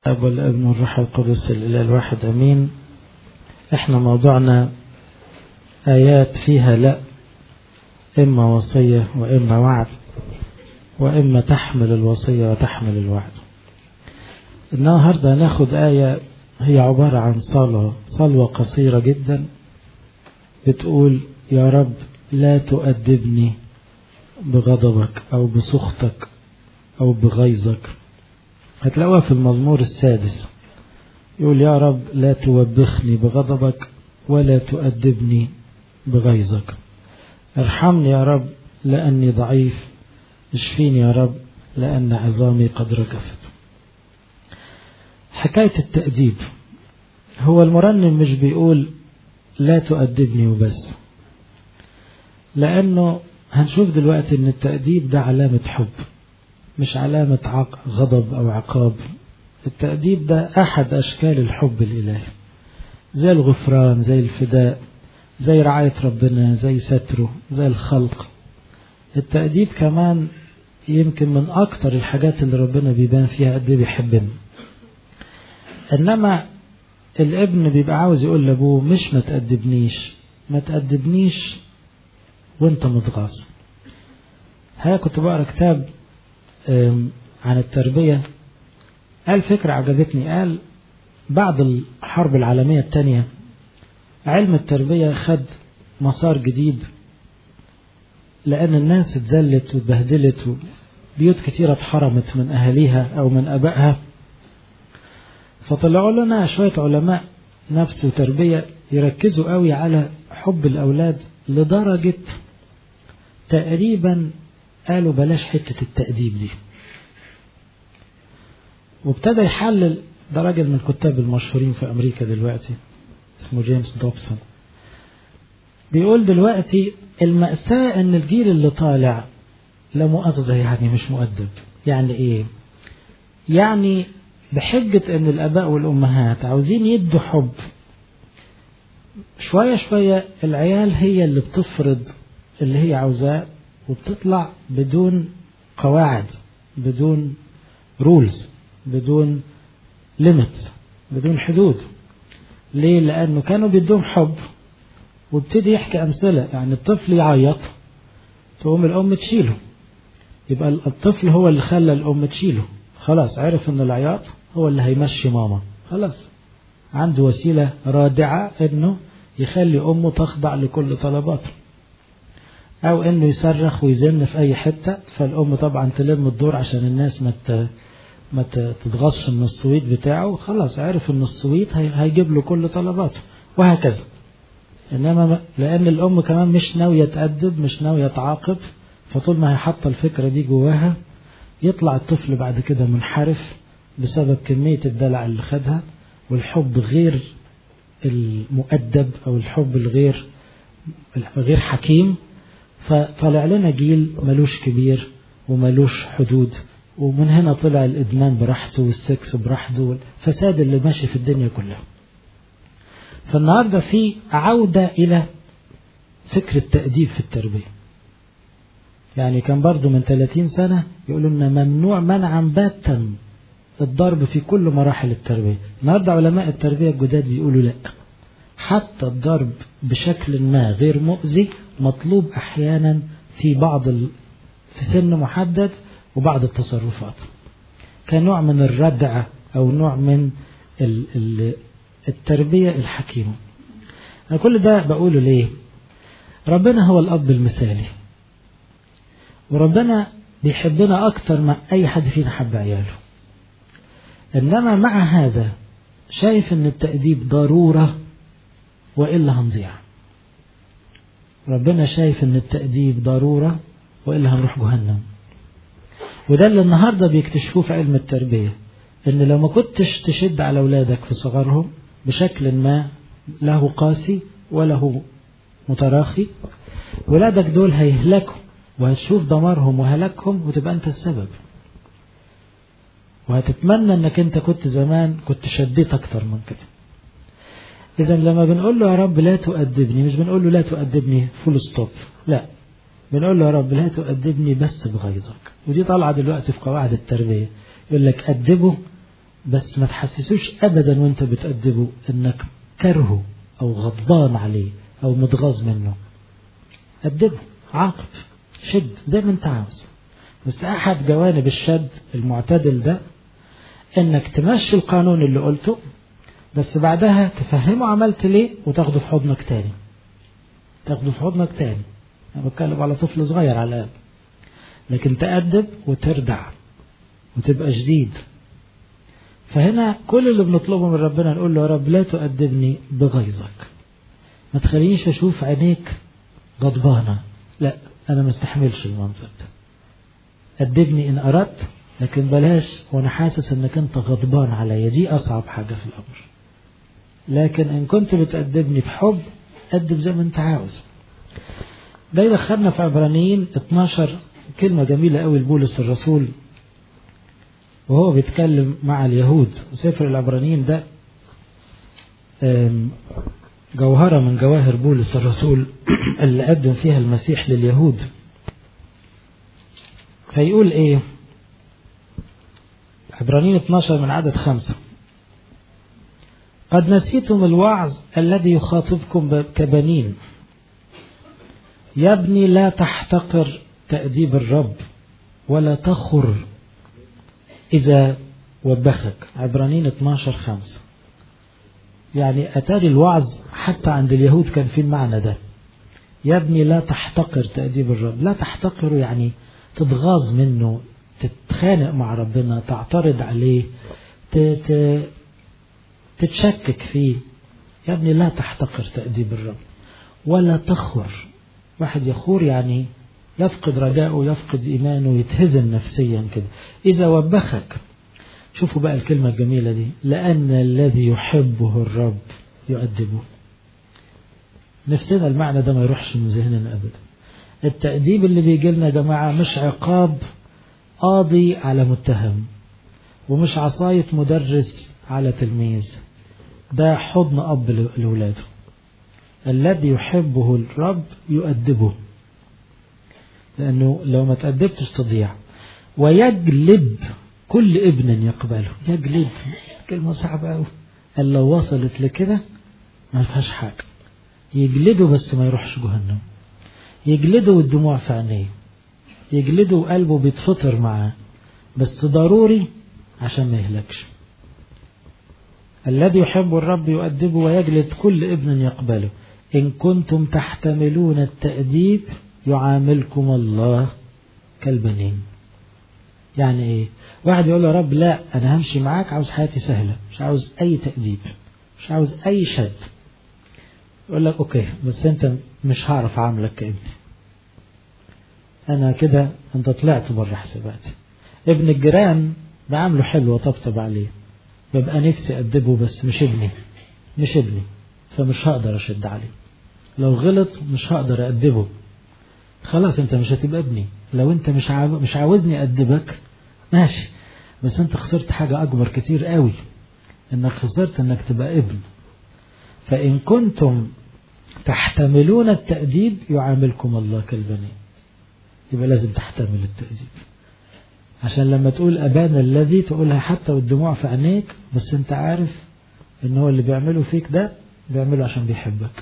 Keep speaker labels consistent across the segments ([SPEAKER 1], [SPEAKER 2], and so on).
[SPEAKER 1] الاب والابن والروح القدس الاله الواحد امين احنا موضوعنا ايات فيها لا اما وصيه واما وعد واما تحمل الوصيه وتحمل الوعد النهارده هناخد ايه هي عباره عن صلاه صلوه قصيره جدا بتقول يا رب لا تؤدبني بغضبك او بسخطك او بغيظك هتلاقوها في المزمور السادس يقول يا رب لا توبخني بغضبك ولا تؤدبني بغيظك ارحمني يا رب لأني ضعيف اشفيني يا رب لأن عظامي قد ركفت حكاية التأديب هو المرنم مش بيقول لا تؤدبني وبس لأنه هنشوف دلوقتي ان التأديب ده علامة حب مش علامة غضب أو عقاب التأديب ده أحد أشكال الحب الإلهي زي الغفران زي الفداء زي رعاية ربنا زي ستره زي الخلق التأديب كمان يمكن من أكتر الحاجات اللي ربنا بيبان فيها قد إيه بيحبنا إنما الابن بيبقى عاوز يقول لأبوه مش ما تأدبنيش ما تأدبنيش وانت متغاظ هيا كنت بقرا كتاب عن التربية قال فكرة عجبتني قال بعد الحرب العالمية الثانية علم التربية خد مسار جديد لأن الناس اتذلت واتبهدلت وبيوت كتيرة اتحرمت من أهاليها أو من أبائها فطلعوا لنا شوية علماء نفس وتربية يركزوا قوي على حب الأولاد لدرجة تقريبا قالوا بلاش حتة التأديب دي وابتدى يحلل ده راجل من الكتاب المشهورين في أمريكا دلوقتي اسمه جيمس دوبسون بيقول دلوقتي المأساة إن الجيل اللي طالع لا مؤاخذة يعني مش مؤدب يعني إيه؟ يعني بحجة إن الآباء والأمهات عاوزين يدوا حب شوية شوية العيال هي اللي بتفرض اللي هي عاوزاه وبتطلع بدون قواعد بدون رولز بدون ليميت بدون حدود ليه لانه كانوا بيدوم حب وابتدي يحكي امثله يعني الطفل يعيط تقوم الام تشيله يبقى الطفل هو اللي خلى الام تشيله خلاص عرف ان العياط هو اللي هيمشي ماما خلاص عنده وسيله رادعه انه يخلي امه تخضع لكل طلباته او انه يصرخ ويزن في اي حته فالام طبعا تلم الدور عشان الناس ما ما تتغصش من الصويت بتاعه خلاص عرف ان الصويت هيجيب له كل طلباته وهكذا انما لان الام كمان مش ناويه تأدب مش ناويه تعاقب فطول ما هي حاطه الفكره دي جواها يطلع الطفل بعد كده منحرف بسبب كميه الدلع اللي خدها والحب غير المؤدب او الحب الغير غير حكيم فطلع لنا جيل ملوش كبير وملوش حدود ومن هنا طلع الإدمان براحته والسكس براحته والفساد اللي ماشي في الدنيا كلها فالنهاردة في عودة إلى فكر التأديب في التربية يعني كان برضو من 30 سنة يقولوا لنا ممنوع منعا باتا الضرب في كل مراحل التربية النهاردة علماء التربية الجداد بيقولوا لا حتى الضرب بشكل ما غير مؤذي مطلوب أحيانا في بعض ال... في سن محدد وبعض التصرفات كنوع من الردع أو نوع من ال... ال... التربية الحكيمة أنا كل ده بقوله ليه ربنا هو الأب المثالي وربنا بيحبنا أكتر ما أي حد فينا حب عياله إنما مع هذا شايف إن التأديب ضرورة وإلا هنضيع ربنا شايف ان التأديب ضرورة وإلا هنروح جهنم وده اللي النهاردة بيكتشفوه في علم التربية ان لو ما كنتش تشد على أولادك في صغرهم بشكل ما له قاسي وله متراخي ولادك دول هيهلكوا وهتشوف دمارهم وهلاكهم وتبقى انت السبب وهتتمنى انك انت كنت زمان كنت شديت اكتر من كده إذا لما بنقول له يا رب لا تؤدبني مش بنقول له لا تؤدبني فول ستوب لا بنقول له يا رب لا تؤدبني بس بغيظك ودي طالعة دلوقتي في قواعد التربية يقول لك أدبه بس ما تحسسوش ابدا وانت بتأدبه انك كرهه او غضبان عليه او متغاظ منه أدبه عاقب شد زي ما انت عاوز بس احد جوانب الشد المعتدل ده انك تمشي القانون اللي قلته بس بعدها تفهمه عملت ليه وتاخده في حضنك تاني تاخده في حضنك تاني انا بتكلم على طفل صغير على الاقل لكن تأدب وتردع وتبقى شديد فهنا كل اللي بنطلبه من ربنا نقول له يا رب لا تؤدبني بغيظك ما تخلينيش اشوف عينيك غضبانه لا انا ما استحملش المنظر ده أدبني إن أردت لكن بلاش وأنا حاسس إنك أنت غضبان عليا دي أصعب حاجة في الأمر لكن إن كنت بتأدبني بحب أدب زي ما أنت عاوز ده يدخلنا في عبرانيين 12 كلمة جميلة قوي لبولس الرسول وهو بيتكلم مع اليهود سفر العبرانيين ده جوهرة من جواهر بولس الرسول اللي قدم فيها المسيح لليهود فيقول ايه عبرانيين 12 من عدد خمسة قد نسيتم الوعظ الذي يخاطبكم كبنين يا ابني لا تحتقر تأديب الرب ولا تخر إذا وبخك عبرانيين 12 خمسة يعني أتاري الوعظ حتى عند اليهود كان في المعنى ده يا ابني لا تحتقر تأديب الرب لا تحتقر يعني تتغاظ منه تتخانق مع ربنا تعترض عليه تتشكك فيه يا ابني لا تحتقر تأديب الرب ولا تخر واحد يخور يعني يفقد رجاءه يفقد إيمانه يتهزم نفسيا كده إذا وبخك شوفوا بقى الكلمة الجميلة دي لأن الذي يحبه الرب يؤدبه نفسنا المعنى ده ما يروحش من ذهننا أبدا التأديب اللي بيجي لنا يا جماعة مش عقاب قاضي على متهم ومش عصاية مدرس على تلميذ ده حضن أب لأولاده الذي يحبه الرب يؤدبه لأنه لو ما تأدبتش تضيع ويجلد كل ابن يقبله يجلد كلمة صعبة أوي قال لو وصلت لكده ما فيهاش حاجة يجلده بس ما يروحش جهنم يجلده والدموع في عينيه يجلده وقلبه بيتفطر معاه بس ضروري عشان ما يهلكش الذي يحب الرب يؤدبه ويجلد كل ابن يقبله إن كنتم تحتملون التأديب يعاملكم الله كالبنين يعني ايه واحد يقول له يا رب لا انا همشي معاك عاوز حياتي سهله مش عاوز اي تأديب مش عاوز اي شد يقول لك اوكي بس انت مش هعرف اعاملك كابني انا كده انت طلعت بره حساباتي ابن الجيران بعامله حلو وطبطب عليه ببقى نفسي ادبه بس مش ابني مش ابني فمش هقدر اشد عليه لو غلط مش هقدر أدبه خلاص انت مش هتبقى ابني لو انت مش عاو... مش عاوزني أدبك ماشي بس انت خسرت حاجة أكبر كتير قوي انك خسرت انك تبقى ابن فإن كنتم تحتملون التأديب يعاملكم الله كالبنين يبقى لازم تحتمل التأديب عشان لما تقول أبانا الذي تقولها حتى والدموع في عينيك بس انت عارف ان هو اللي بيعمله فيك ده بيعمله عشان بيحبك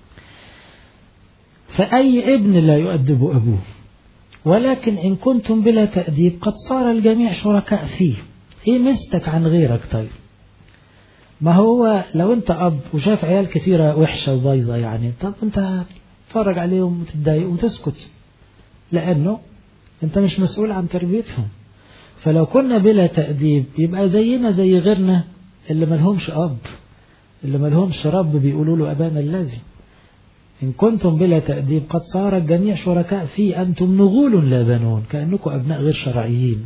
[SPEAKER 1] فأي ابن لا يؤدب أبوه ولكن إن كنتم بلا تأديب قد صار الجميع شركاء فيه إيه مستك عن غيرك طيب ما هو لو أنت أب وشاف عيال كثيرة وحشة وبايظة يعني طب أنت تتفرج عليهم وتتضايق وتسكت لأنه أنت مش مسؤول عن تربيتهم فلو كنا بلا تأديب يبقى زينا زي غيرنا اللي ملهمش أب اللي ملهمش رب بيقولوا له أبانا الذي إن كنتم بلا تأديب قد صار الجميع شركاء فيه أنتم نغول لا بنون كأنكم أبناء غير شرعيين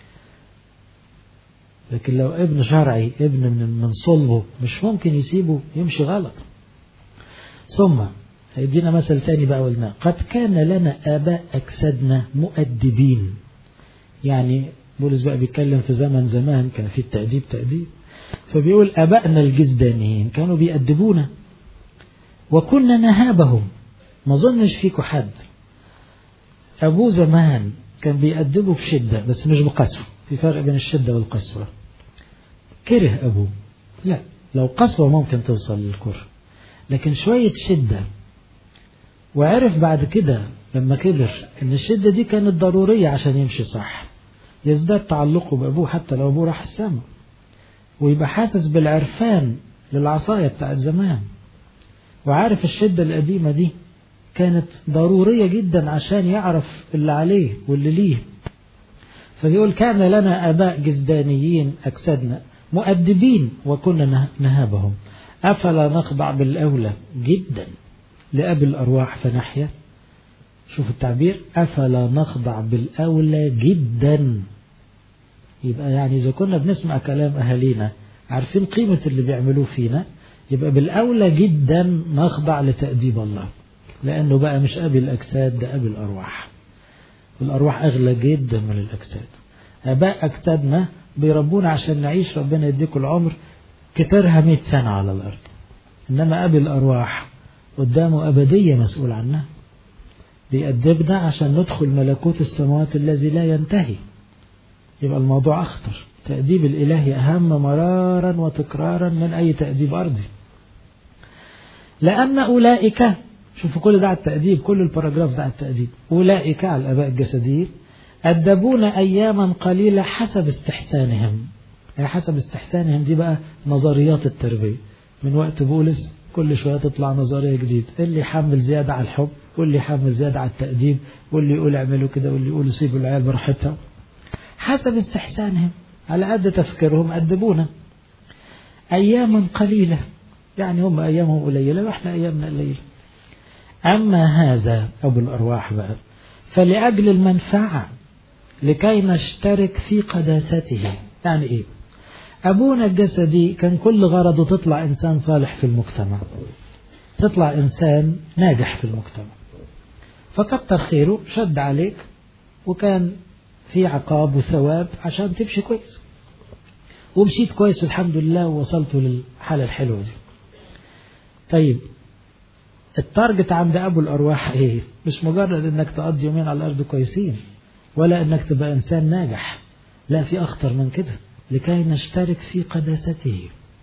[SPEAKER 1] لكن لو ابن شرعي ابن من صلبه مش ممكن يسيبه يمشي غلط ثم هيدينا مثل تاني بقى قلنا قد كان لنا آباء أجسادنا مؤدبين يعني بولس بقى بيتكلم في زمن زمان كان في التأديب تأديب فبيقول آبائنا الجزدانيين كانوا بيأدبونا وكنا نهابهم ما ظنش فيكم حد أبوه زمان كان بيأدبه بشدة بس مش بقسوة في فرق بين الشدة والقسوة كره أبوه لا لو قسوة ممكن توصل للكره لكن شوية شدة وعرف بعد كده لما كبر ان الشدة دي كانت ضرورية عشان يمشي صح يزداد تعلقه بأبوه حتى لو أبوه راح السما ويبقى حاسس بالعرفان للعصاية بتاعت زمان وعارف الشدة القديمة دي كانت ضرورية جدا عشان يعرف اللي عليه واللي ليه فبيقول كان لنا آباء جزدانيين أجسادنا مؤدبين وكنا نهابهم أفلا نخضع بالأولى جدا لأبي الأرواح فنحيا شوف التعبير أفلا نخضع بالأولى جدا يبقى يعني إذا كنا بنسمع كلام أهالينا عارفين قيمة اللي بيعملوه فينا يبقى بالأولى جدا نخضع لتأديب الله لأنه بقى مش أبي الأجساد ده أبي الأرواح الأرواح أغلى جدا من الأجساد آباء أجسادنا بيربونا عشان نعيش ربنا يديكوا العمر كترها مئة سنة على الأرض إنما أبي الأرواح قدامه أبدية مسؤول عنها بيأدبنا عشان ندخل ملكوت السماوات الذي لا ينتهي يبقى الموضوع أخطر تأديب الإلهي أهم مرارا وتكرارا من أي تأديب أرضي لأن أولئك شوفوا كل ده على التأديب كل الباراجراف ده على التأديب أولئك على الآباء الجسديين أدبون أياما قليلة حسب استحسانهم يعني حسب استحسانهم دي بقى نظريات التربية من وقت بولس كل شوية تطلع نظرية جديدة اللي يحمل زيادة على الحب واللي يحمل زيادة على التأديب واللي يقول اعملوا كده واللي يقول سيبوا العيال براحتها حسب استحسانهم على قد تفكيرهم أدبونا أيام قليلة يعني هم أيامهم قليلة وإحنا أيامنا قليلة أما هذا أبو الأرواح بقى فلأجل المنفعة لكي نشترك في قداسته يعني إيه أبونا الجسدي كان كل غرضه تطلع إنسان صالح في المجتمع تطلع إنسان ناجح في المجتمع فكتر خيره شد عليك وكان في عقاب وثواب عشان تمشي كويس ومشيت كويس والحمد لله ووصلت للحالة الحلوة دي طيب التارجت عند أبو الأرواح إيه مش مجرد إنك تقضي يومين على الأرض كويسين ولا إنك تبقى إنسان ناجح لا في أخطر من كده لكي نشترك في قداسته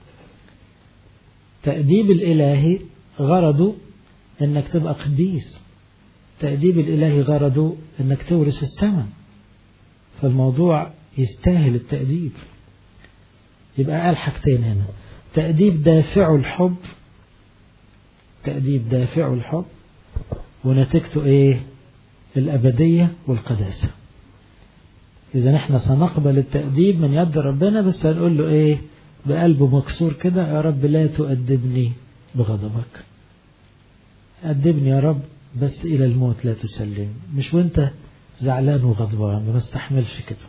[SPEAKER 1] تأديب الإلهي غرضه إنك تبقى قديس تأديب الإلهي غرضه إنك تورث السماء فالموضوع يستاهل التأديب يبقى قال حاجتين هنا تأديب دافع الحب تأديب دافع الحب ونتيجته ايه الأبدية والقداسة إذا احنا سنقبل التأديب من يد ربنا بس هنقول له ايه بقلبه مكسور كده يا رب لا تؤدبني بغضبك أدبني يا رب بس إلى الموت لا تسلم مش وانت زعلان وغضبان ما بستحملش كده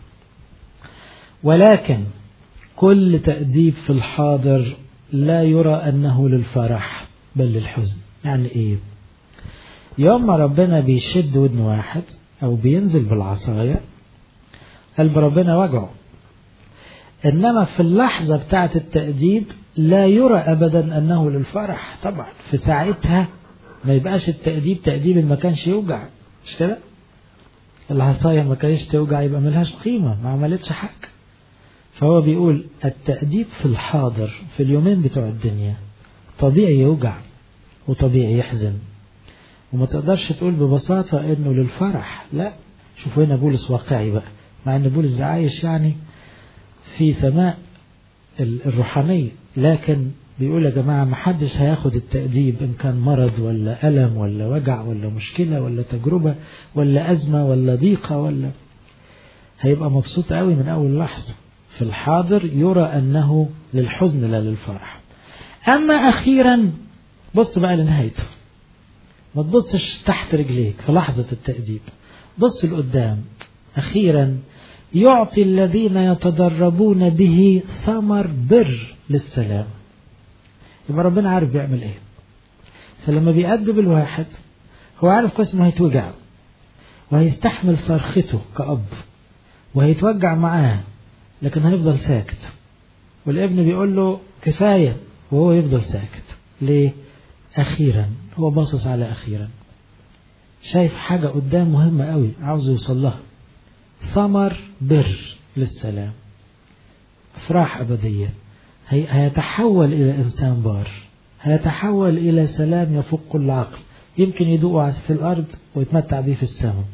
[SPEAKER 1] ولكن كل تأديب في الحاضر لا يرى أنه للفرح بل للحزن يعني إيه يوم ما ربنا بيشد ودن واحد أو بينزل بالعصاية قلب ربنا وجعه إنما في اللحظة بتاعة التأديب لا يرى أبدا أنه للفرح طبعا في ساعتها ما يبقاش التأديب تأديب ما كانش يوجع مش كده العصاية ما كانش توجع يبقى ملهاش قيمة ما عملتش حاجة فهو بيقول التأديب في الحاضر في اليومين بتوع الدنيا طبيعي يوجع وطبيعي يحزن وما تقدرش تقول ببساطة انه للفرح لا شوفوا هنا بولس واقعي بقى مع ان بولس ده عايش يعني في سماء الروحانية لكن بيقول يا جماعة ما حدش هياخد التأديب إن كان مرض ولا ألم ولا وجع ولا مشكلة ولا تجربة ولا أزمة ولا ضيقة ولا هيبقى مبسوط قوي من أول لحظة في الحاضر يرى أنه للحزن لا للفرح أما أخيرا بص بقى لنهايته ما تبصش تحت رجليك في لحظة التأديب بص لقدام أخيرا يعطي الذين يتدربون به ثمر بر للسلام يبقى ربنا عارف بيعمل ايه فلما بيأدب الواحد هو عارف كويس انه هيتوجع وهيستحمل صرخته كأب وهيتوجع معاه لكن هيفضل ساكت والابن بيقول له كفاية وهو يفضل ساكت ليه أخيرا هو باصص على أخيرا شايف حاجة قدام مهمة قوي عاوز يوصل لها ثمر بر للسلام أفراح أبدية هيتحول إلى إنسان بار هيتحول إلى سلام يفوق كل عقل يمكن يدوقه في الأرض ويتمتع به في السماء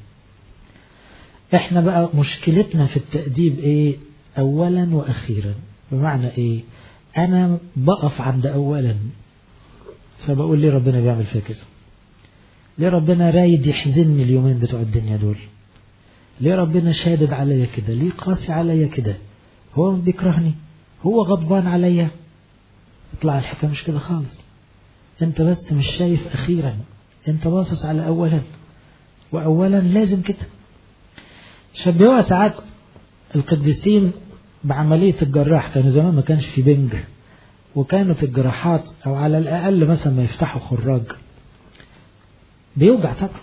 [SPEAKER 1] احنا بقى مشكلتنا في التأديب ايه اولا واخيرا بمعنى ايه انا بقف عند اولا فبقول ليه ربنا بيعمل فيا كده ليه ربنا رايد يحزنني اليومين بتوع الدنيا دول ليه ربنا شادد عليا كده ليه قاسي عليا كده هو بيكرهني هو غضبان عليا يطلع الحكايه مش كده خالص انت بس مش شايف اخيرا انت باصص على اولا واولا لازم كده شبهوها ساعات القديسين بعملية الجراح كانوا زمان ما كانش في بنج وكانت الجراحات أو على الأقل مثلا ما يفتحوا خراج بيوجع طبعا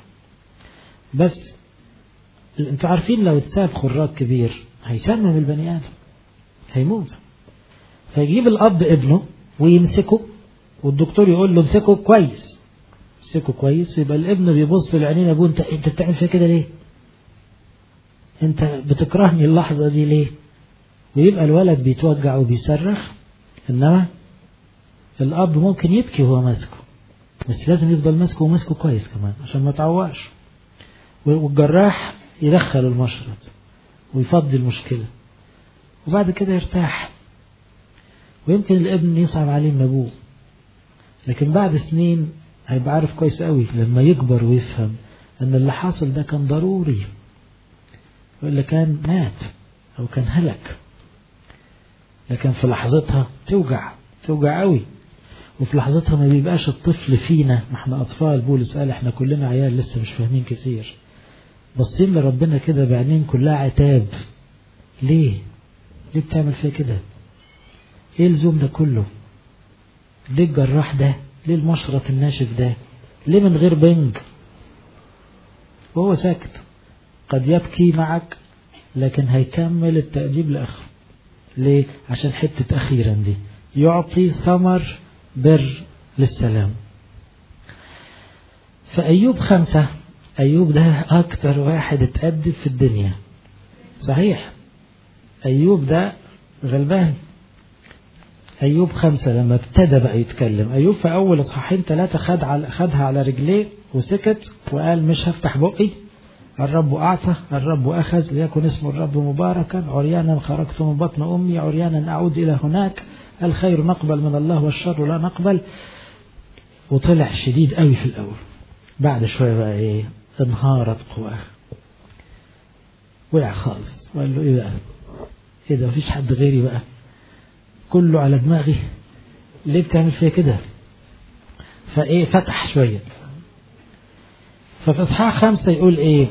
[SPEAKER 1] بس انتوا عارفين لو اتساب خراج كبير هيسمم البني آدم هيموت فيجيب الأب ابنه ويمسكه والدكتور يقول له امسكه كويس امسكه كويس يبقى الابن بيبص لعينين ابوه انت انت بتعمل فيا كده ليه؟ انت بتكرهني اللحظة دي ليه ويبقى الولد بيتوجع وبيصرخ انما الاب ممكن يبكي وهو ماسكه بس لازم يفضل ماسكه وماسكه كويس كمان عشان ما تعورش والجراح يدخل المشرط ويفضي المشكلة وبعد كده يرتاح ويمكن الابن يصعب عليه من ابوه لكن بعد سنين هيبقى عارف كويس قوي لما يكبر ويفهم ان اللي حاصل ده كان ضروري وإلا كان مات أو كان هلك لكن في لحظتها توجع توجع قوي وفي لحظتها ما بيبقاش الطفل فينا ما احنا أطفال بولس قال احنا كلنا عيال لسه مش فاهمين كتير بصين لربنا كده بعينين كلها عتاب ليه ليه بتعمل فيا كده ايه الزوم ده كله ليه الجراح ده ليه المشرط الناشف ده ليه من غير بنج وهو ساكت قد يبكي معك لكن هيكمل التأديب لآخره ليه؟ عشان حتة أخيرا دي يعطي ثمر بر للسلام فأيوب خمسة أيوب ده أكتر واحد اتأدب في الدنيا صحيح أيوب ده غلبان أيوب خمسة لما ابتدى بقى يتكلم أيوب في أول إصحاحين ثلاثة خد على خدها على رجليه وسكت وقال مش هفتح بقي الرب أعطى الرب أخذ ليكن اسم الرب مباركا عريانا خرجت من بطن أمي عريانا أعود إلى هناك الخير نقبل من الله والشر لا نقبل وطلع شديد قوي في الأول بعد شوية بقى إيه انهارت قواه وقع خالص وقال له إيه بقى إيه ده مفيش حد غيري بقى كله على دماغي ليه بتعمل فيا كده فإيه فتح شوية ففي إصحاح خمسة يقول إيه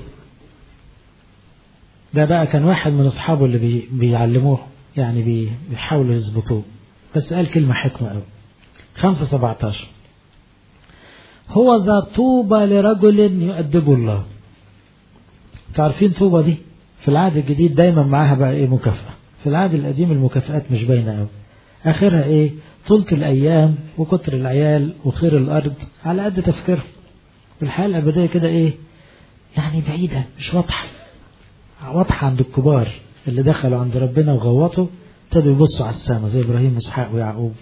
[SPEAKER 1] ده بقى كان واحد من أصحابه اللي بي بيعلموه يعني بي بيحاولوا يظبطوه بس قال كلمة حكمة أوي خمسة سبعتاشر هو ذا طوبى لرجل يؤدبه الله تعرفين طوبى دي في العهد الجديد دايما معاها بقى ايه مكافأة في العهد القديم المكافآت مش باينة قوي اخرها ايه طولة الايام وكتر العيال وخير الارض على قد تفكيرهم والحياة الابدية كده ايه يعني بعيدة مش واضحة واضحة عند الكبار اللي دخلوا عند ربنا وغوطوا ابتدوا يبصوا على السماء زي ابراهيم واسحاق ويعقوب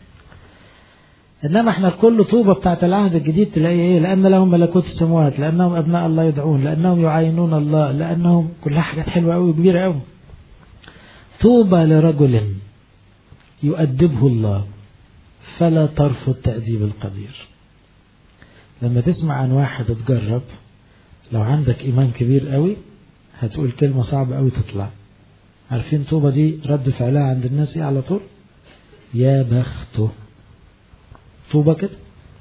[SPEAKER 1] انما احنا كل طوبة بتاعت العهد الجديد تلاقي ايه لان لهم ملكوت السماوات لانهم ابناء الله يدعون لانهم يعاينون الله لانهم كلها حاجات حلوة قوي كبيرة قوي طوبى لرجل يؤدبه الله فلا ترفض تأديب القدير لما تسمع عن واحد اتجرب لو عندك ايمان كبير قوي هتقول كلمة صعبة قوي تطلع عارفين طوبة دي رد فعلها عند الناس ايه على طول يا بخته طوبة كده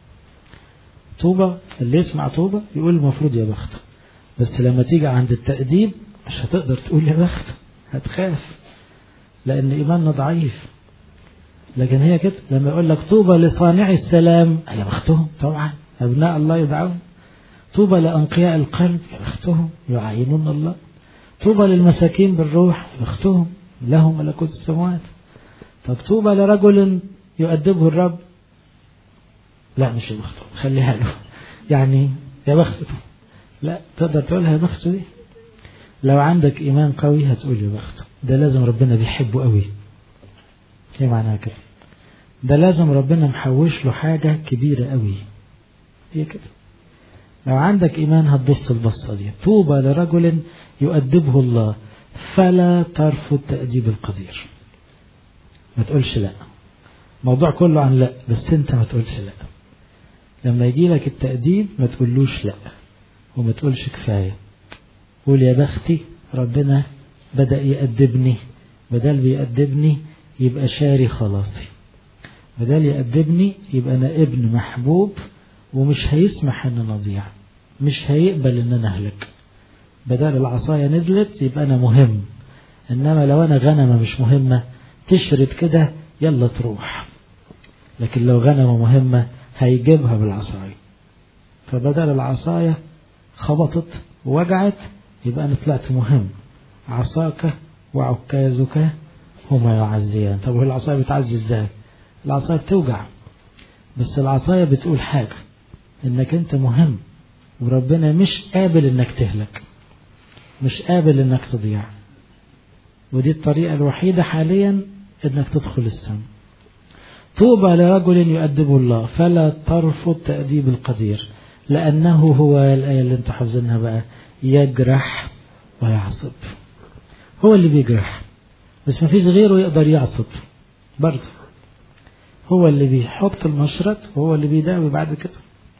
[SPEAKER 1] طوبة اللي يسمع طوبة يقول المفروض يا بخته بس لما تيجي عند التأديب مش هتقدر تقول يا بخته هتخاف لأن إيماننا ضعيف لكن هي كده لما يقول لك طوبى لصانع السلام يا بختهم طبعا أبناء الله يدعون طوبى لأنقياء القلب يا بختهم يعاينون الله طوبى للمساكين بالروح يا بختهم لهم ملكوت السماوات طب طوبى لرجل يؤدبه الرب لا مش يا بخته خليها له يعني يا بخته لا تقدر تقولها يا بخته دي لو عندك إيمان قوي هتقول يا بخته ده لازم ربنا بيحبه قوي ايه معناها كده ده لازم ربنا محوش له حاجة كبيرة قوي هي كده لو عندك إيمان هتبص البصة دي طوبى لرجل يؤدبه الله فلا ترفض تأديب القدير ما تقولش لا الموضوع كله عن لا بس انت ما تقولش لا لما يجي لك التأديب ما تقولوش لا وما تقولش كفاية قول يا بختي ربنا بدأ يأدبني بدل بيأدبني يبقى شاري خلاصي بدل يأدبني يبقى أنا ابن محبوب ومش هيسمح ان نضيع مش هيقبل ان انا اهلك بدل العصاية نزلت يبقى انا مهم انما لو انا غنمة مش مهمة تشرد كده يلا تروح لكن لو غنمة مهمة هيجيبها بالعصاية فبدل العصاية خبطت ووجعت يبقى انا طلعت مهم عصاك وعكازك هما يعزيان طب العصاية بتعزي ازاي العصاية بتوجع بس العصاية بتقول حاجة انك انت مهم وربنا مش قابل انك تهلك مش قابل انك تضيع ودي الطريقة الوحيدة حاليا انك تدخل السماء طوبى لرجل يؤدب الله فلا ترفض تأديب القدير لأنه هو الآية اللي انتوا حافظينها بقى يجرح ويعصب هو اللي بيجرح بس ما فيش غيره يقدر يعصب برضه هو اللي بيحط المشرط وهو اللي بيداوي بعد كده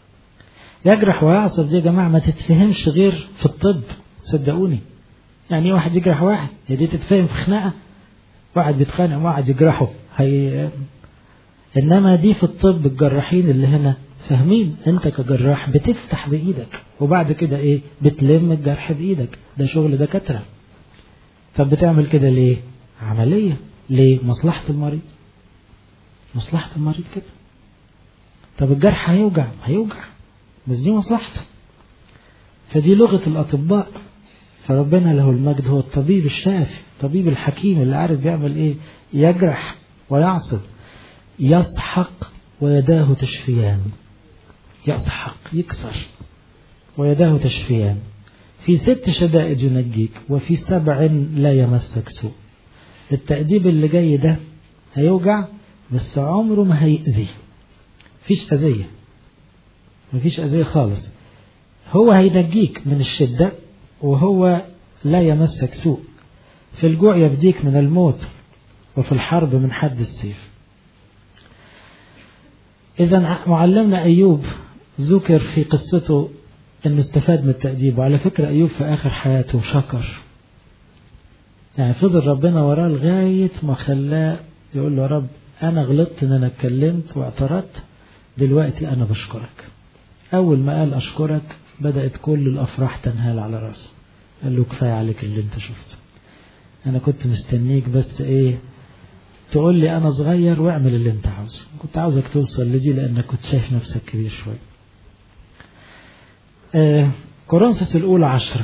[SPEAKER 1] يجرح ويعصب دي يا جماعة ما تتفهمش غير في الطب صدقوني يعني ايه واحد يجرح واحد هي دي تتفهم في خناقة واحد بيتخانق واحد يجرحه هي انما دي في الطب الجراحين اللي هنا فاهمين انت كجراح بتفتح بايدك وبعد كده ايه بتلم الجرح بايدك ده شغل دكاتره طب بتعمل كده ليه عمليه ليه مصلحه المريض مصلحه المريض كده طب الجرح هيوجع هيوجع بس دي مصلحته فدي لغه الاطباء فربنا له المجد هو الطبيب الشافي الطبيب الحكيم اللي عارف بيعمل ايه يجرح ويعصب يسحق ويداه تشفيان يسحق يكسر ويداه تشفيان في ست شدائد ينجيك وفي سبع لا يمسك سوء التأديب اللي جاي ده هيوجع بس عمره ما هيأذي مفيش أذية مفيش أذية خالص هو هينجيك من الشدة وهو لا يمسك سوء في الجوع يفديك من الموت وفي الحرب من حد السيف إذا معلمنا أيوب ذكر في قصته أنه استفاد من التأديب وعلى فكرة أيوب في آخر حياته شكر يعني فضل ربنا وراه لغاية ما خلاه يقول له يا رب أنا غلطت إن أنا اتكلمت واعترضت دلوقتي أنا بشكرك أول ما قال أشكرك بدأت كل الأفراح تنهال على راسه قال له كفاية عليك اللي أنت شفته أنا كنت مستنيك بس إيه تقول لي أنا صغير واعمل اللي أنت عاوزه كنت عاوزك توصل لدي لأنك كنت شايف نفسك كبير شوية آه كورنثوس الأولى عشرة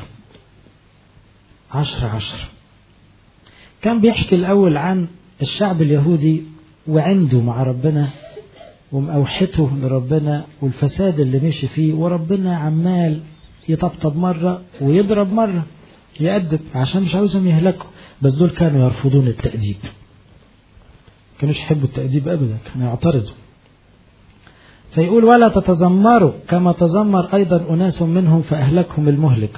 [SPEAKER 1] عشرة عشرة كان بيحكي الأول عن الشعب اليهودي وعنده مع ربنا ومأوحته لربنا والفساد اللي مشي فيه وربنا عمال يطبطب مرة ويضرب مرة يأدب عشان مش عاوزهم يهلكوا بس دول كانوا يرفضون التأديب كانوش يحبوا التأديب أبدا كانوا يعترضوا فيقول ولا تتذمروا كما تذمر أيضا أناس منهم فأهلكهم المهلك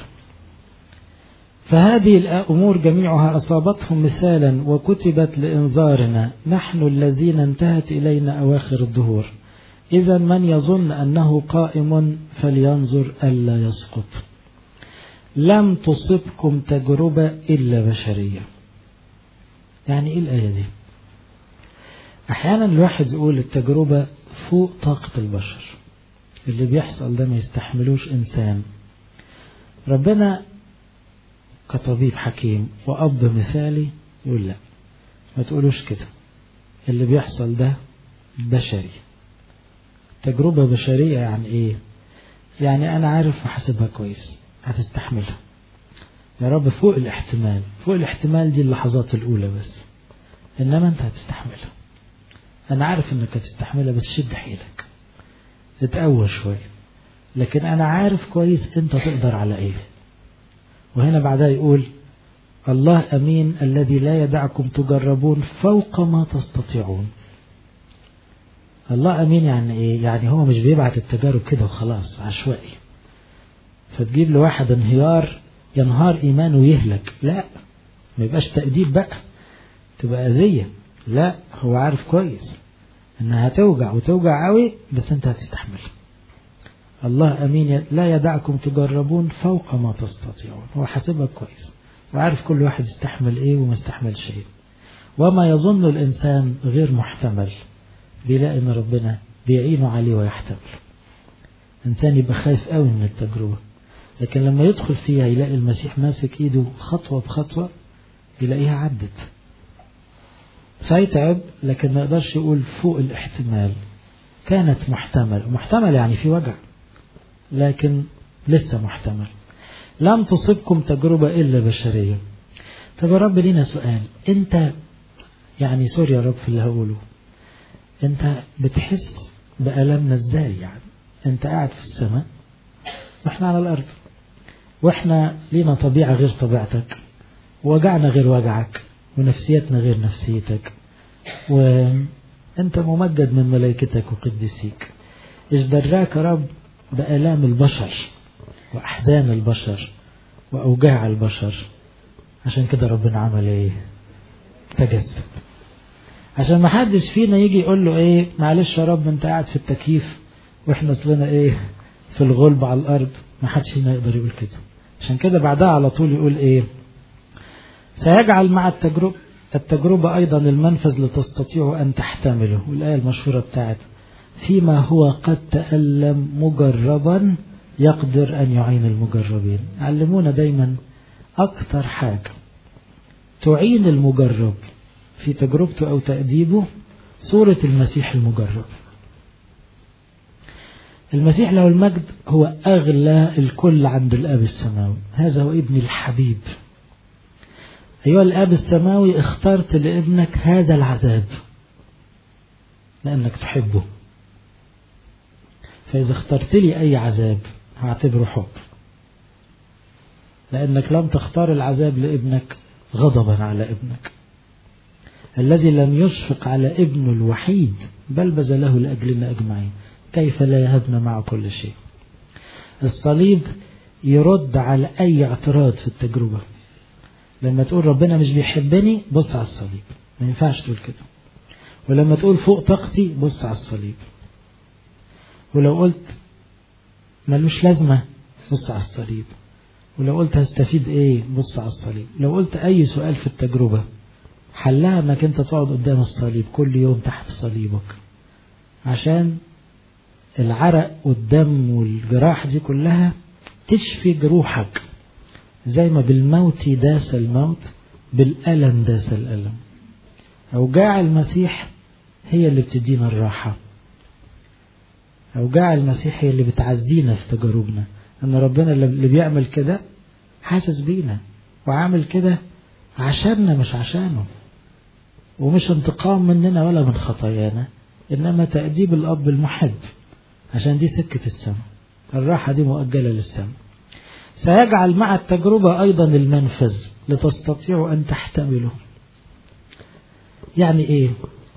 [SPEAKER 1] فهذه الأمور جميعها أصابتهم مثالا وكتبت لإنذارنا نحن الذين انتهت إلينا أواخر الدهور إذا من يظن أنه قائم فلينظر ألا يسقط لم تصبكم تجربة إلا بشرية يعني إيه الآية دي أحيانا الواحد يقول التجربة فوق طاقة البشر اللي بيحصل ده ما يستحملوش إنسان ربنا كطبيب حكيم وأب مثالي يقول لا ما تقولوش كده اللي بيحصل ده بشري تجربة بشرية يعني إيه يعني أنا عارف وحاسبها كويس هتستحملها يا رب فوق الاحتمال فوق الاحتمال دي اللحظات الأولى بس إنما أنت هتستحملها أنا عارف إنك هتستحملها بس شد حيلك تتقوى شوية لكن أنا عارف كويس أنت تقدر على إيه وهنا بعدها يقول الله أمين الذي لا يدعكم تجربون فوق ما تستطيعون الله أمين يعني إيه يعني هو مش بيبعت التجارب كده وخلاص عشوائي فتجيب له واحد انهيار ينهار إيمانه ويهلك لا ما يبقاش تأديب بقى تبقى أذية لا هو عارف كويس انها هتوجع وتوجع قوي بس انت هتستحمل الله امين لا يدعكم تجربون فوق ما تستطيعون هو حاسبك كويس وعارف كل واحد يستحمل ايه وما يستحملش ايه وما يظن الانسان غير محتمل بيلاقي ان ربنا بيعينه عليه ويحتمل انسان يبقى خايف قوي من التجربه لكن لما يدخل فيها يلاقي المسيح ماسك ايده خطوه بخطوه يلاقيها عدت فيتعب لكن ما يقدرش يقول فوق الاحتمال كانت محتمل محتمل يعني في وجع لكن لسه محتمل لم تصبكم تجربة إلا بشرية طب يا رب لينا سؤال أنت يعني سوري يا رب في اللي هقوله أنت بتحس بألمنا إزاي يعني أنت قاعد في السماء وإحنا على الأرض وإحنا لينا طبيعة غير طبيعتك وجعنا غير وجعك ونفسيتنا غير نفسيتك وانت ممجد من ملائكتك وقدسيك ايش دراك رب بآلام البشر وأحزان البشر وأوجاع البشر عشان كده ربنا عمل ايه تجسد عشان ما حدش فينا يجي يقول له ايه معلش يا رب انت قاعد في التكييف واحنا اصلنا ايه في الغلب على الارض ما حدش فينا يقدر يقول كده عشان كده بعدها على طول يقول ايه سيجعل مع التجربة التجربة أيضا المنفذ لتستطيعوا أن تحتمله والآية المشهورة بتاعت فيما هو قد تألم مجربا يقدر أن يعين المجربين علمونا دايما أكثر حاجة تعين المجرب في تجربته أو تأديبه صورة المسيح المجرب المسيح له المجد هو أغلى الكل عند الأب السماوي هذا هو ابن الحبيب أيها الآب السماوي اخترت لابنك هذا العذاب لأنك تحبه فإذا اخترت لي أي عذاب هعتبره حب لأنك لم تختار العذاب لابنك غضبا على ابنك الذي لم يشفق على ابنه الوحيد بل بذله لأجلنا أجمعين كيف لا يهبنا مع كل شيء الصليب يرد على أي اعتراض في التجربة لما تقول ربنا مش بيحبني بص على الصليب ما ينفعش تقول كده ولما تقول فوق طاقتي بص على الصليب ولو قلت ملوش لازمة بص على الصليب ولو قلت هستفيد ايه بص على الصليب لو قلت اي سؤال في التجربة حلها انك انت تقعد قدام الصليب كل يوم تحت صليبك عشان العرق والدم والجراح دي كلها تشفي جروحك زي ما بالموت داس الموت بالألم داس الألم أوجاع المسيح هي اللي بتدينا الراحة أوجاع المسيح هي اللي بتعزينا في تجاربنا أن ربنا اللي بيعمل كده حاسس بينا وعامل كده عشاننا مش عشانه ومش انتقام مننا ولا من خطايانا إنما تأديب الأب المحب عشان دي سكة السماء الراحة دي مؤجلة للسماء سيجعل مع التجربة أيضا المنفذ لتستطيعوا أن تحتملوا يعني إيه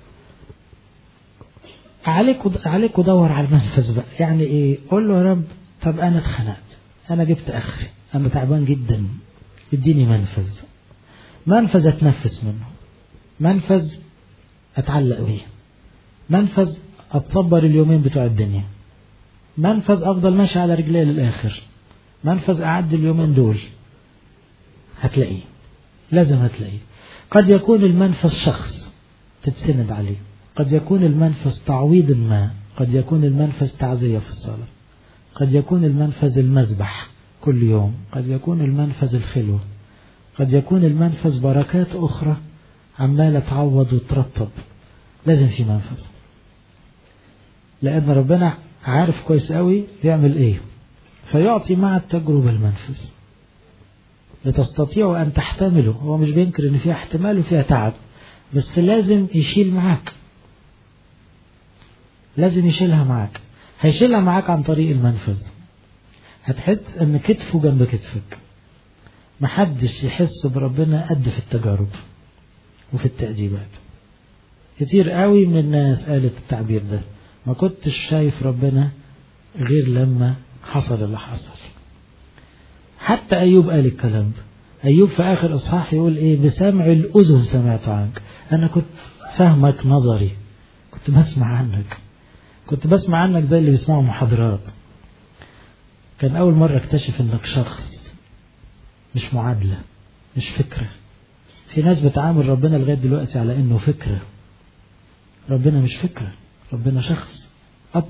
[SPEAKER 1] عليك عليك دور على المنفذ بقى يعني إيه قول له يا رب طب أنا اتخنقت أنا جبت آخري أنا تعبان جدا اديني منفذ منفذ أتنفس منه منفذ أتعلق بيه منفذ أتصبر اليومين بتوع الدنيا منفذ أفضل ماشي على رجلي للآخر منفذ أعد اليومين دول هتلاقيه لازم هتلاقيه قد يكون المنفذ شخص تتسند عليه قد يكون المنفذ تعويض ما قد يكون المنفذ تعزية في الصلاة قد يكون المنفذ المذبح كل يوم قد يكون المنفذ الخلوة قد يكون المنفذ بركات أخرى عمالة تعوض وترطب لازم في منفذ لأن ربنا عارف كويس قوي بيعمل إيه فيعطي مع التجربة المنفذ لتستطيعوا أن تحتملوا هو مش بينكر إن فيها احتمال وفيها تعب بس لازم يشيل معاك لازم يشيلها معاك هيشيلها معاك عن طريق المنفذ هتحس ان كتفه جنب كتفك محدش يحس بربنا قد في التجارب وفي التأديبات كتير قوي من الناس قالت التعبير ده ما كنتش شايف ربنا غير لما حصل اللي حصل حتى أيوب قال الكلام ده أيوب في آخر إصحاح يقول إيه بسمع الأذن سمعت عنك أنا كنت فاهمك نظري كنت بسمع عنك كنت بسمع عنك زي اللي بيسمعوا محاضرات كان أول مرة اكتشف إنك شخص مش معادلة مش فكرة في ناس بتعامل ربنا لغاية دلوقتي على إنه فكرة ربنا مش فكرة ربنا شخص أب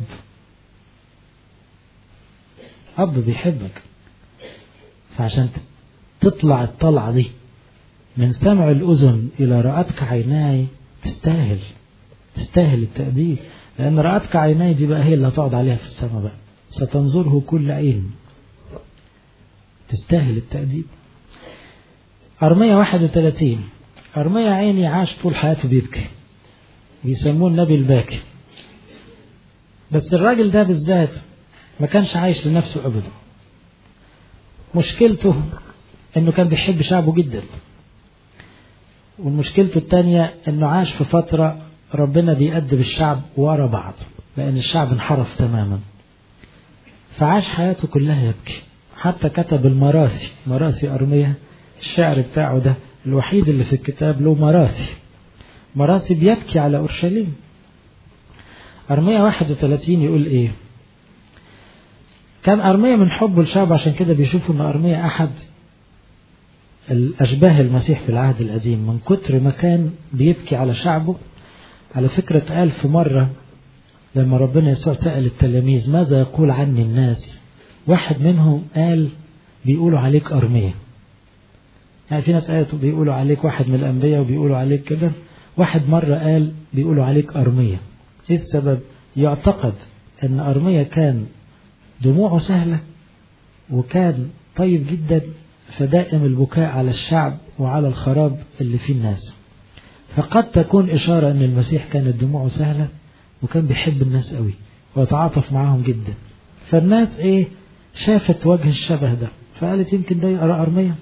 [SPEAKER 1] أب بيحبك فعشان تطلع الطلعة دي من سمع الأذن إلى رأتك عيناي تستاهل تستاهل التأديب لأن رأتك عيناي دي بقى هي اللي هتقعد عليها في السماء بقى ستنظره كل عين تستاهل التأديب أرمية 31 أرمية عيني عاش طول حياته بيبكي بيسموه النبي الباكي بس الراجل ده بالذات ما كانش عايش لنفسه أبدا مشكلته انه كان بيحب شعبه جدا والمشكلته الثانية انه عاش في فترة ربنا بيأدب الشعب ورا بعض لأن الشعب انحرف تماما فعاش حياته كلها يبكي حتى كتب المراثي مراثي أرمية الشعر بتاعه ده الوحيد اللي في الكتاب له مراثي مراثي بيبكي على أورشليم أرمية 31 يقول إيه كان أرمية من حبه للشعب عشان كده بيشوفوا أن أرمية أحد الأشباه المسيح في العهد القديم من كتر ما كان بيبكي على شعبه على فكرة قال في مرة لما ربنا يسوع سأل التلاميذ ماذا يقول عني الناس واحد منهم قال بيقولوا عليك أرمية يعني في ناس قالت بيقولوا عليك واحد من الأنبياء وبيقولوا عليك كده واحد مرة قال بيقولوا عليك أرمية إيه السبب يعتقد أن أرمية كان دموعه سهلة وكان طيب جدا فدائم البكاء على الشعب وعلى الخراب اللي فيه الناس فقد تكون إشارة أن المسيح كانت دموعه سهلة وكان بيحب الناس قوي ويتعاطف معاهم جدا فالناس إيه شافت وجه الشبه ده فقالت يمكن ده يقرأ أرمية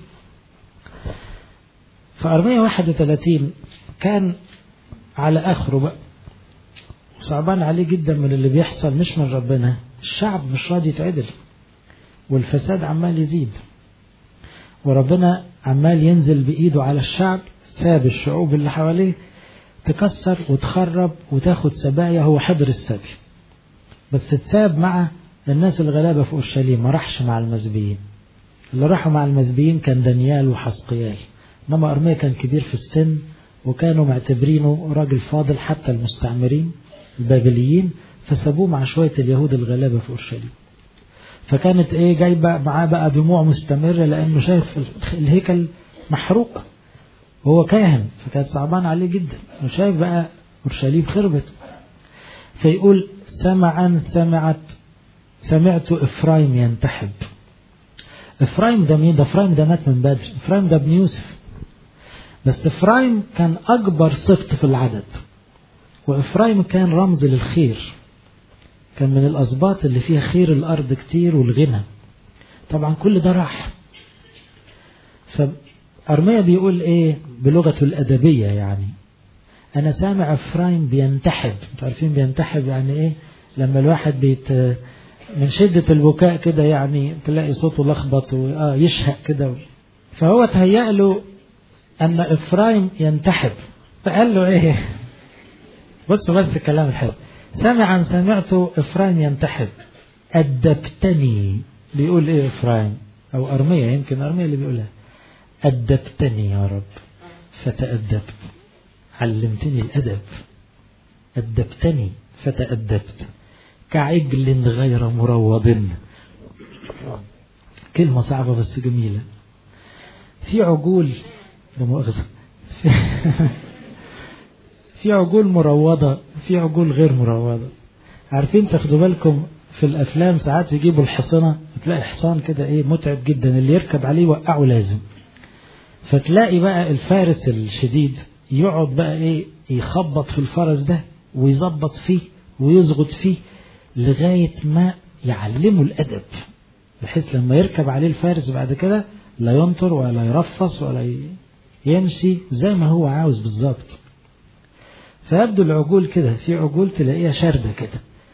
[SPEAKER 1] فأرمية 31 كان على آخره بقى صعبان عليه جدا من اللي بيحصل مش من ربنا الشعب مش راضي يتعدل والفساد عمال يزيد وربنا عمال ينزل بإيده على الشعب ساب الشعوب اللي حواليه تكسر وتخرب وتاخد سبايا هو حبر السبي بس تساب مع الناس الغلابة في أورشليم ما راحش مع المزبيين اللي راحوا مع المزبيين كان دانيال وحسقيال إنما أرميا كان كبير في السن وكانوا معتبرينه راجل فاضل حتى المستعمرين البابليين فسابوه مع شوية اليهود الغلابة في أورشليم فكانت ايه جايبة معاه بقى دموع مستمرة لأنه شايف الهيكل محروق هو كاهن فكانت صعبان عليه جدا وشايف بقى أورشليم خربت فيقول سمعا سمعت سمعت إفرايم ينتحب إفرايم ده مين ده إفرايم ده مات من بدري إفرايم ده ابن يوسف بس إفرايم كان أكبر سبط في العدد وإفرايم كان رمز للخير كان من الأسباط اللي فيها خير الأرض كتير والغنى طبعا كل ده راح فأرميا بيقول إيه بلغته الأدبية يعني أنا سامع إفرايم بينتحب أنتوا عارفين بينتحب يعني إيه لما الواحد بيت من شدة البكاء كده يعني تلاقي صوته لخبط وآه يشهق كده فهو تهيأ له أن إفرايم ينتحب فقال له إيه بصوا بس الكلام الحلو سمعا سمعت إفرايم ينتحب أدبتني بيقول إيه إفرايم أو أرمية يمكن أرمية اللي بيقولها أدبتني يا رب فتأدبت علمتني الأدب أدبتني فتأدبت كعجل غير مروض كلمة صعبة بس جميلة في عجول لمؤاخذة في عجول مروضة في عجول غير مروضة عارفين تاخدوا بالكم في الأفلام ساعات يجيبوا الحصنة تلاقي حصان كده إيه متعب جدا اللي يركب عليه يوقعه لازم فتلاقي بقى الفارس الشديد يقعد بقى إيه يخبط في الفرس ده ويظبط فيه ويزغط فيه لغاية ما يعلمه الأدب بحيث لما يركب عليه الفارس بعد كده لا ينطر ولا يرفص ولا يمشي زي ما هو عاوز بالظبط فيبدو العجول كده في عجول تلاقيها شاردة كده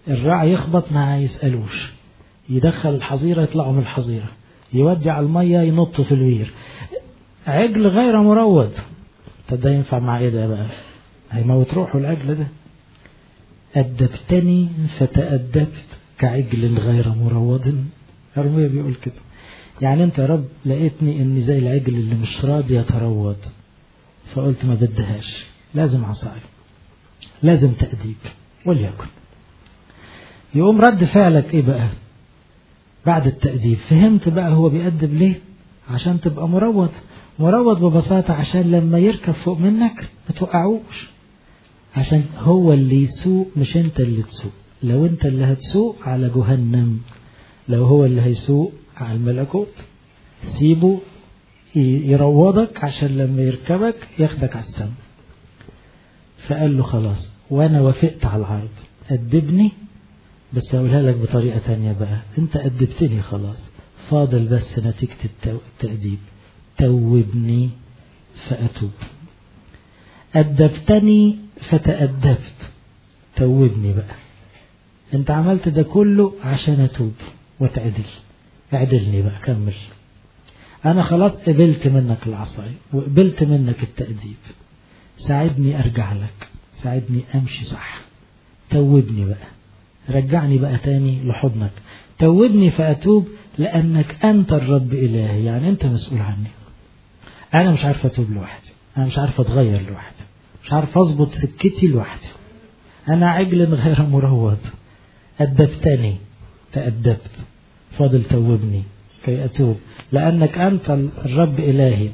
[SPEAKER 1] الراعي يخبط ما يسألوش يدخل الحظيرة يطلعوا من الحظيرة يودي على المية ينطوا في الوير عجل غير مروض طب ده ينفع مع ايه ده بقى هيموت روحه العجل ده أدبتني فتأدبت كعجل غير مروض أرمية بيقول كده يعني أنت يا رب لقيتني إني زي العجل اللي مش راضي يتروض فقلت ما بدهاش لازم عصاية لازم تأديب وليكن يقوم رد فعلك إيه بقى بعد التأديب فهمت بقى هو بيأدب ليه عشان تبقى مروض مروض ببساطة عشان لما يركب فوق منك ما توقعوش عشان هو اللي يسوق مش انت اللي تسوق لو انت اللي هتسوق على جهنم لو هو اللي هيسوق على الملكوت سيبه يروضك عشان لما يركبك ياخدك على السماء فقال له خلاص وانا وافقت على العرض أدبني بس هقولها لك بطريقة تانية بقى انت أدبتني خلاص فاضل بس نتيجة التأديب توبني فأتوب أدبتني فتأدبت توبني بقى انت عملت ده كله عشان أتوب وتعدل اعدلني بقى كمل أنا خلاص قبلت منك العصاية وقبلت منك التأديب ساعدني أرجع لك ساعدني أمشي صح توبني بقى رجعني بقى تاني لحضنك توبني فأتوب لأنك أنت الرب إلهي يعني أنت مسؤول عني أنا مش عارف أتوب لوحدي أنا مش عارف أتغير لوحدي مش عارف أظبط سكتي لوحدي أنا عجل غير مروض أدبتني تأدبت فاضل توبني كي أتوب لأنك أنت الرب إلهي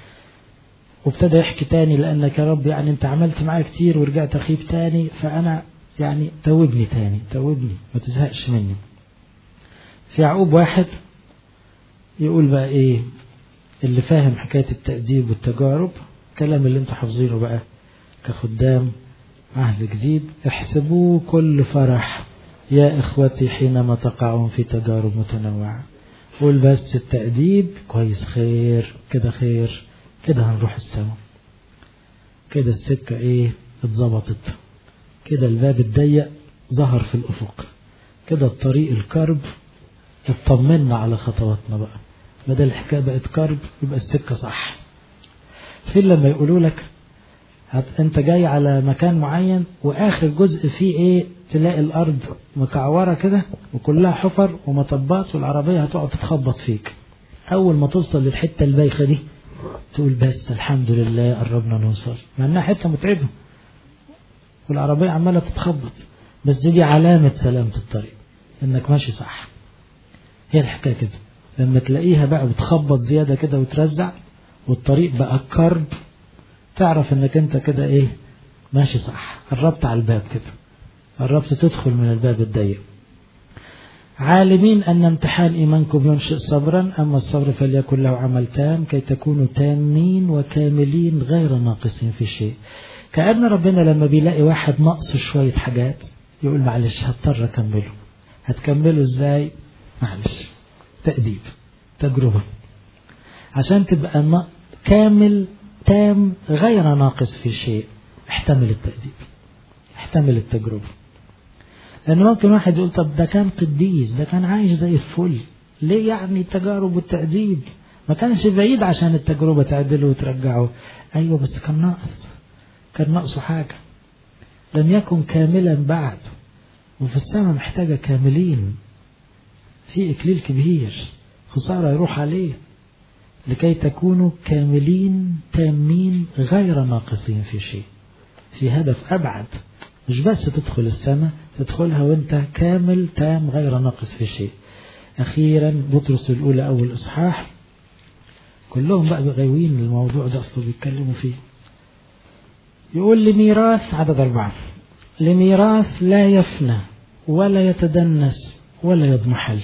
[SPEAKER 1] وابتدى يحكي تاني لأنك يا رب يعني أنت عملت معايا كتير ورجعت أخيب تاني فأنا يعني توبني تاني توبني ما تزهقش مني في يعقوب واحد يقول بقى ايه اللي فاهم حكاية التأديب والتجارب كلام اللي انتوا حافظينه بقى كخدام عهد جديد احسبوه كل فرح يا اخوتي حينما تقعون في تجارب متنوعة قول بس التأديب كويس خير كده خير كده هنروح السما كده السكة ايه اتظبطت كده الباب الضيق ظهر في الأفق كده الطريق الكرب اطمنا على خطواتنا بقى بدل الحكاية بقت كرب يبقى السكة صح فين لما يقولوا لك انت جاي على مكان معين واخر جزء فيه ايه تلاقي الارض مكعوره كده وكلها حفر ومطبات والعربيه هتقعد تتخبط فيك اول ما توصل للحته البايخه دي تقول بس الحمد لله قربنا نوصل مع انها حته متعبه والعربيه عماله تتخبط بس دي علامه سلامه الطريق انك ماشي صح هي الحكايه كده لما تلاقيها بقى بتخبط زياده كده وترزع والطريق بقى كرب تعرف انك انت كده ايه ماشي صح قربت على الباب كده قربت تدخل من الباب الضيق عالمين أن امتحان إيمانكم ينشئ صبرا أما الصبر فليكن له عمل تام كي تكونوا تامين وكاملين غير ناقصين في شيء كأن ربنا لما بيلاقي واحد ناقصه شوية حاجات يقول معلش هضطر أكمله هتكمله إزاي معلش تأديب تجربة عشان تبقى كامل تام غير ناقص في شيء احتمل التأديب احتمل التجربة لأن ممكن واحد يقول طب ده كان قديس ده كان عايش زي الفل ليه يعني التجارب والتأديب ما كانش بعيد عشان التجربة تعدله وترجعه أيوة بس كان ناقص كان ناقصه حاجة لم يكن كاملا بعد وفي السماء محتاجة كاملين في إكليل كبير خسارة يروح عليه لكي تكونوا كاملين تامين غير ناقصين في شيء في هدف أبعد مش بس تدخل السماء تدخلها وانت كامل تام غير ناقص في شيء أخيرا بطرس الأولى أول إصحاح كلهم بقى غاويين الموضوع ده أصله بيتكلموا فيه يقول لميراث عدد أربعة لميراث لا يفنى ولا يتدنس ولا يضمحل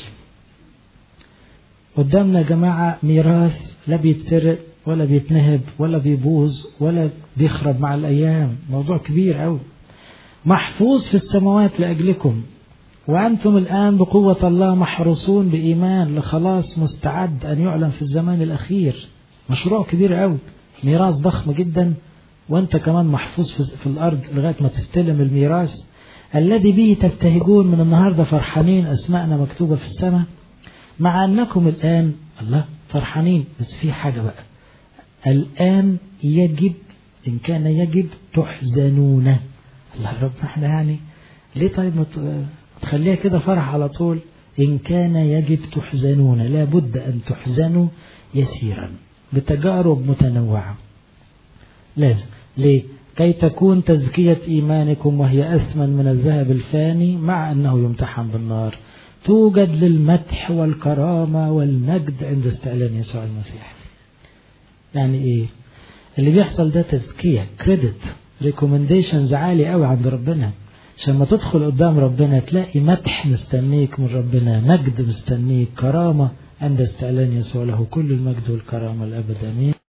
[SPEAKER 1] قدامنا يا جماعة ميراث لا بيتسرق ولا بيتنهب ولا بيبوظ ولا بيخرب مع الأيام موضوع كبير أوي محفوظ في السماوات لأجلكم وأنتم الآن بقوة الله محروسون بإيمان لخلاص مستعد أن يعلن في الزمان الأخير مشروع كبير أوي ميراث ضخم جدا وأنت كمان محفوظ في, في الأرض لغاية ما تستلم الميراث الذي به تبتهجون من النهاردة فرحانين أسماءنا مكتوبة في السماء مع أنكم الآن الله فرحانين بس في حاجة بقى الآن يجب إن كان يجب تحزنون الله رب احنا يعني ليه طيب ما تخليها كده فرح على طول إن كان يجب تحزنون لا بد أن تحزنوا يسيرا بتجارب متنوعة لازم ليه كي تكون تزكية إيمانكم وهي أثمن من الذهب الفاني مع أنه يمتحن بالنار توجد للمدح والكرامة والمجد عند استعلان يسوع المسيح يعني إيه اللي بيحصل ده تزكية كريدت ريكومنديشنز عالي قوي عند ربنا عشان ما تدخل قدام ربنا تلاقي مدح مستنيك من ربنا مجد مستنيك كرامة عند استعلان يسوع له كل المجد والكرامة الأبد أمين